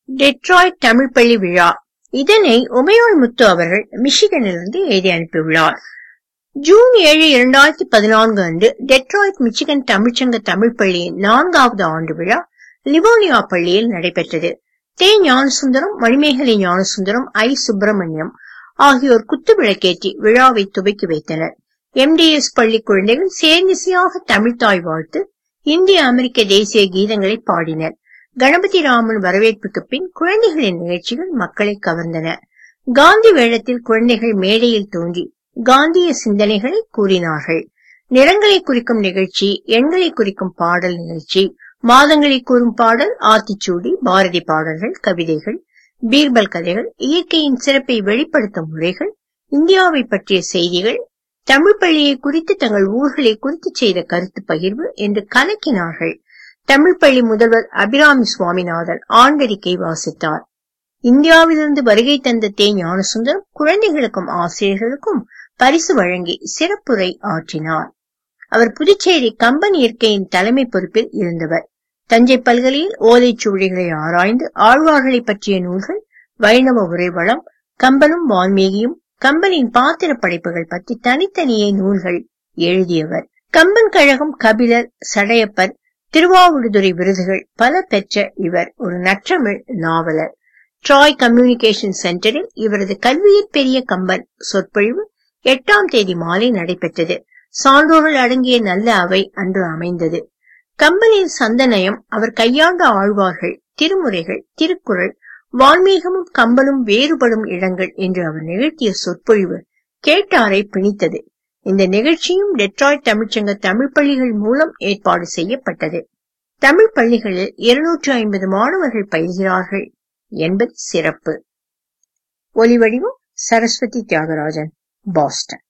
Detroit Tamil பள்ளி விழா இதனை உமையோள் முத்து அவர்கள் மிஷிகனிலிருந்து எழுதி அனுப்பியுள்ளார் ஜூன் ஏழு இரண்டாயிரத்தி பதினான்கு அன்று டெட்ராய்ட் மிச்சிகன் தமிழ்ச்சங்க தமிழ் பள்ளியின் நான்காவது ஆண்டு விழா லிவோனியா பள்ளியில் நடைபெற்றது தே ஞானசுந்தரம் மணிமேகலை ஞானசுந்தரம் ஐ சுப்பிரமணியம் ஆகியோர் குத்து விளக்கேற்றி விழாவை துவக்கி வைத்தனர் எம்டிஎஸ் பள்ளி குழந்தைகள் சேர்ந்திசையாக தமிழ்தாய் வாழ்த்து இந்திய அமெரிக்க தேசிய கீதங்களை பாடினர் கணபதி ராமன் வரவேற்புக்கு பின் குழந்தைகளின் நிகழ்ச்சிகள் மக்களை கவர்ந்தன காந்தி வேளத்தில் குழந்தைகள் மேடையில் தோன்றி காந்திய சிந்தனைகளை கூறினார்கள் நிறங்களை குறிக்கும் நிகழ்ச்சி எண்களை குறிக்கும் பாடல் நிகழ்ச்சி மாதங்களை கூறும் பாடல் ஆத்திச்சூடி பாரதி பாடல்கள் கவிதைகள் பீர்பல் கதைகள் இயற்கையின் சிறப்பை வெளிப்படுத்தும் முறைகள் இந்தியாவை பற்றிய செய்திகள் தமிழ் பள்ளியை குறித்து தங்கள் ஊர்களை குறித்து செய்த கருத்து பகிர்வு என்று கலக்கினார்கள் தமிழ் பள்ளி முதல்வர் அபிராமி சுவாமிநாதன் ஆண்டறிக்கை வாசித்தார் இந்தியாவிலிருந்து வருகை தந்த தே ஞானசுந்தரம் குழந்தைகளுக்கும் ஆசிரியர்களுக்கும் பரிசு வழங்கி சிறப்புரை ஆற்றினார் அவர் புதுச்சேரி கம்பன் இயற்கையின் தலைமை பொறுப்பில் இருந்தவர் தஞ்சை பல்கலையில் ஓலைச்சுவடிகளை ஆராய்ந்து ஆழ்வார்களை பற்றிய நூல்கள் வைணவ உரைவளம் கம்பனும் வால்மீகியும் கம்பனின் பாத்திர படைப்புகள் பற்றி தனித்தனியே நூல்கள் எழுதியவர் கம்பன் கழகம் கபிலர் சடையப்பர் திருவாவூடுதுறை விருதுகள் பல பெற்ற இவர் ஒரு நற்றமிழ் நாவலர் ட்ராய் கம்யூனிகேஷன் சென்டரில் இவரது கல்வியில் பெரிய கம்பன் சொற்பொழிவு எட்டாம் தேதி மாலை நடைபெற்றது சான்றோர்கள் அடங்கிய நல்ல அவை அன்று அமைந்தது கம்பனின் சந்தனயம் அவர் கையாண்ட ஆழ்வார்கள் திருமுறைகள் திருக்குறள் வால்மீகமும் கம்பனும் வேறுபடும் இடங்கள் என்று அவர் நிகழ்த்திய சொற்பொழிவு கேட்டாரை பிணித்தது இந்த நிகழ்ச்சியும் டெட்ராய்ட் தமிழ்ச்சங்க தமிழ் பள்ளிகள் மூலம் ஏற்பாடு செய்யப்பட்டது தமிழ் பள்ளிகளில் இருநூற்று ஐம்பது மாணவர்கள் பயில்கிறார்கள் என்பது சிறப்பு ஒலிவடிவம் சரஸ்வதி தியாகராஜன் பாஸ்டன்